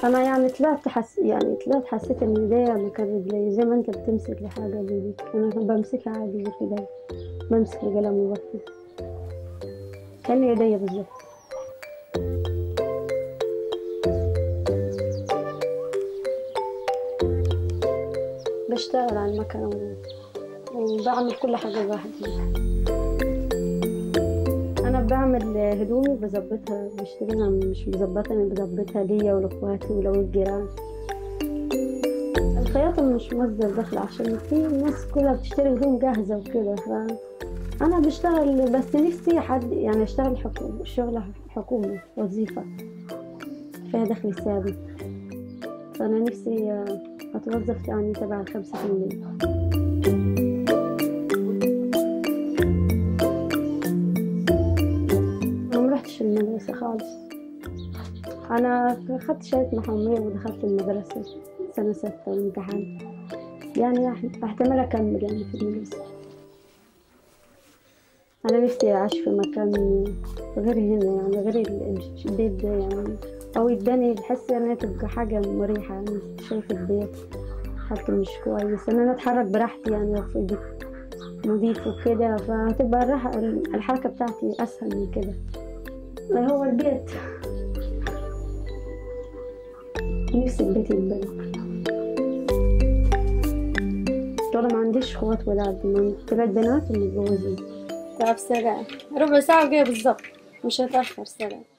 انا يعني طلعت حس يعني طلعت حسيت ان ايديا مكان رجلي زي ما انت بتمسك لحاجه زي دي انا بمسكها عادي زي كده بمسك القلم وبكتب كان ايديا بالظبط بشتغل على المكنة و- وبعمل كل حاجة لوحدي أنا بعمل هدومي بظبطها بشتريها مش بظبطها أنا بظبطها ليا ولأخواتي ولو الجيران الخياطة مش مصدر دخل عشان في ناس كلها بتشتري هدوم جاهزة وكده فأنا بشتغل بس نفسي حد يعني أشتغل حكومة شغل حكومة وظيفة فيها دخل ثابت فأنا نفسي أتوظف يعني تبع الخمسة في المية أنا مرحتش المدرسة خالص أنا أخدت شهادة محامية ودخلت المدرسة سنة ستة امتحان يعني أح- أحتمل أكمل يعني في المدرسة أنا نفسي أعيش في مكان غير هنا يعني غير ال- البيت ده يعني أو يداني بحس إنها تبقى حاجة مريحة يعني شايف البيت حالته مش كويس إن أنا أتحرك براحتي يعني لو في بيت نضيف وكده فتبقى الراحة الحركة بتاعتي أسهل من كده هو البيت نفسي البيت يتبنى طالما ما عنديش اخوات ولاد من ثلاث بنات ومتجوزين طب سلام ربع ساعة وجاية بالظبط مش هتأخر سلام